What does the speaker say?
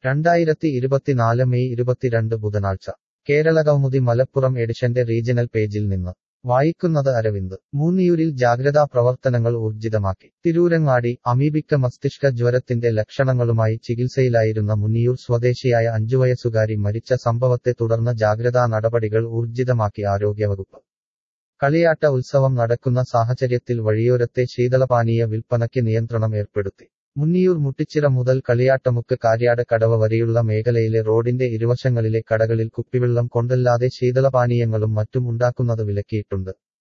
രണ്ടായിരത്തി ഇരുപത്തിനാല് മെയ് ഇരുപത്തിരണ്ട് ബുധനാഴ്ച കേരള കൗമുദി മലപ്പുറം എഡിഷന്റെ റീജിയണൽ പേജിൽ നിന്ന് വായിക്കുന്നത് അരവിന്ദ് മൂന്നിയൂരിൽ ജാഗ്രതാ പ്രവർത്തനങ്ങൾ ഊർജിതമാക്കി തിരൂരങ്ങാടി അമീബിക്ക മസ്തിഷ്ക ജ്വരത്തിന്റെ ലക്ഷണങ്ങളുമായി ചികിത്സയിലായിരുന്ന മുന്നിയൂർ സ്വദേശിയായ അഞ്ചുവയസ്സുകാരി മരിച്ച സംഭവത്തെ തുടർന്ന് ജാഗ്രതാ നടപടികൾ ഊർജിതമാക്കി ആരോഗ്യവകുപ്പ് കളിയാട്ട ഉത്സവം നടക്കുന്ന സാഹചര്യത്തിൽ വഴിയോരത്തെ ശീതളപാനീയ വിൽപ്പനയ്ക്ക് നിയന്ത്രണം ഏർപ്പെടുത്തി മുന്നിയൂർ മുട്ടിച്ചിറ മുതൽ കളിയാട്ടമുക്ക് കാര്യാട് കടവ വരെയുള്ള മേഖലയിലെ റോഡിന്റെ ഇരുവശങ്ങളിലെ കടകളിൽ കുപ്പിവെള്ളം കൊണ്ടല്ലാതെ ശീതളപാനീയങ്ങളും മറ്റും ഉണ്ടാക്കുന്നത് വിലക്കിയിട്ടുണ്ട്